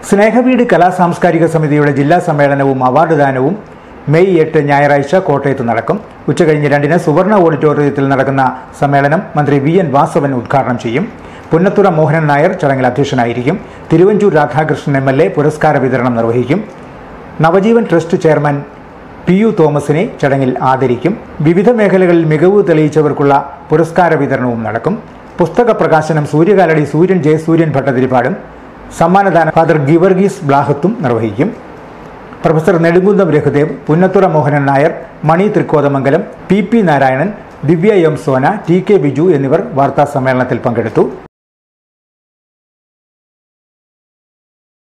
സ്നേഹവീട് കലാ സാംസ്കാരിക സമിതിയുടെ ജില്ലാ സമ്മേളനവും അവാർഡ് ദാനവും മെയ് എട്ട് ഞായറാഴ്ച കോട്ടയത്ത് നടക്കും ഉച്ചകഴിഞ്ഞ് രണ്ടിന് സുവർണ ഓഡിറ്റോറിയത്തിൽ നടക്കുന്ന സമ്മേളനം മന്ത്രി വി എൻ വാസവൻ ഉദ്ഘാടനം ചെയ്യും പുന്നത്തുറ മോഹനൻ നായർ ചടങ്ങിൽ അധ്യക്ഷനായിരിക്കും Thiruvanchoor Radhakrishnan M L A പുരസ്കാര വിതരണം നിർവഹിക്കും Navajeevan trust chairman P U തോമസിനെ ചടങ്ങിൽ ആദരിക്കും വിവിധ മേഖലകളിൽ മികവ് തെളിയിച്ചവർക്കുള്ള പുരസ്കാര വിതരണവും നടക്കും പുസ്തക പ്രകാശനം സൂര്യകാലടി സൂര്യൻ ജയസൂര്യൻ ഭട്ടതിരിപ്പാടും സമ്മാനദാനം ഫാദർ ഗിവർഗീസ് ബ്ലാഹത്തും നിർവഹിക്കും professor Nedumkunnam Raghudev Punnathura Mohanan Nair Mani Thrikkothamangalam P P Narayanan Divya M Sona T K Biju എന്നിവർ വാർത്താ സമ്മേളനത്തിൽ പങ്കെടുത്തു